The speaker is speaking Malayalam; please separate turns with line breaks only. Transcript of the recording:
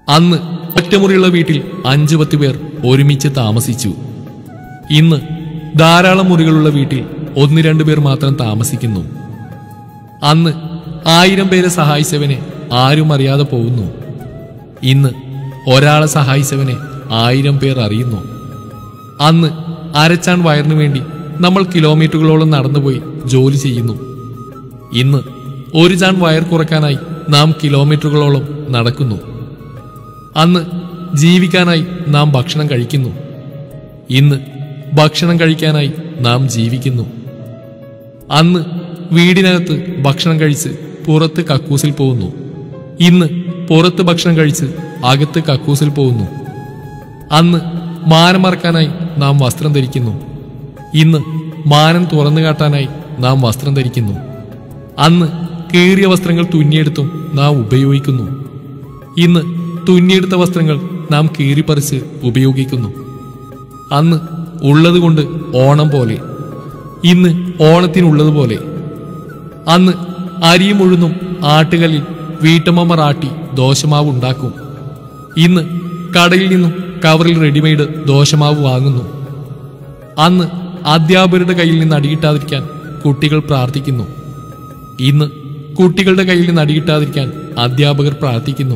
അന്ന് ഒറ്റമുറിയുള്ള വീട്ടിൽ അഞ്ചു പത്ത് പേർ ഒരുമിച്ച് താമസിച്ചു ഇന്ന് ധാരാളം മുറികളുള്ള വീട്ടിൽ ഒന്ന് രണ്ടു പേർ മാത്രം താമസിക്കുന്നു അന്ന് ആയിരം പേരെ സഹായിച്ചവനെ ആരും അറിയാതെ പോകുന്നു ഇന്ന് ഒരാളെ സഹായിച്ചവനെ ആയിരം പേർ അറിയുന്നു അന്ന് അരച്ചാൻ വയറിനു വേണ്ടി നമ്മൾ കിലോമീറ്ററുകളോളം നടന്നുപോയി ജോലി ചെയ്യുന്നു ഇന്ന് ഒരു ചാൺ വയർ കുറയ്ക്കാനായി നാം കിലോമീറ്ററുകളോളം നടക്കുന്നു അന്ന് ജീവിക്കാനായി നാം ഭക്ഷണം കഴിക്കുന്നു ഇന്ന് ഭക്ഷണം കഴിക്കാനായി നാം ജീവിക്കുന്നു അന്ന് വീടിനകത്ത് ഭക്ഷണം കഴിച്ച് പുറത്ത് കക്കൂസിൽ പോകുന്നു ഇന്ന് പുറത്ത് ഭക്ഷണം കഴിച്ച് അകത്ത് കക്കൂസിൽ പോകുന്നു അന്ന് മാനം മറക്കാനായി നാം വസ്ത്രം ധരിക്കുന്നു ഇന്ന് മാനം തുറന്നു കാട്ടാനായി നാം വസ്ത്രം ധരിക്കുന്നു അന്ന് കീറിയ വസ്ത്രങ്ങൾ തുന്നിയെടുത്തും നാം ഉപയോഗിക്കുന്നു ഇന്ന് തുന്നിയെടുത്ത വസ്ത്രങ്ങൾ നാം കീറിപ്പറിച്ച് ഉപയോഗിക്കുന്നു അന്ന് ഉള്ളതുകൊണ്ട് ഓണം പോലെ ഇന്ന് ഓണത്തിനുള്ളതുപോലെ അന്ന് അരിയും ഉഴുന്നും ആട്ടുകല്ലിൽ വീട്ടമ്മമാർ ആട്ടി ദോശമാവ് ഉണ്ടാക്കും ഇന്ന് കടയിൽ നിന്നും കവറിൽ റെഡിമെയ്ഡ് ദോശമാവ് വാങ്ങുന്നു അന്ന് അധ്യാപകരുടെ കയ്യിൽ നിന്ന് അടികിട്ടാതിരിക്കാൻ കുട്ടികൾ പ്രാർത്ഥിക്കുന്നു ഇന്ന് കുട്ടികളുടെ കയ്യിൽ നിന്ന് അടികിട്ടാതിരിക്കാൻ അധ്യാപകർ പ്രാർത്ഥിക്കുന്നു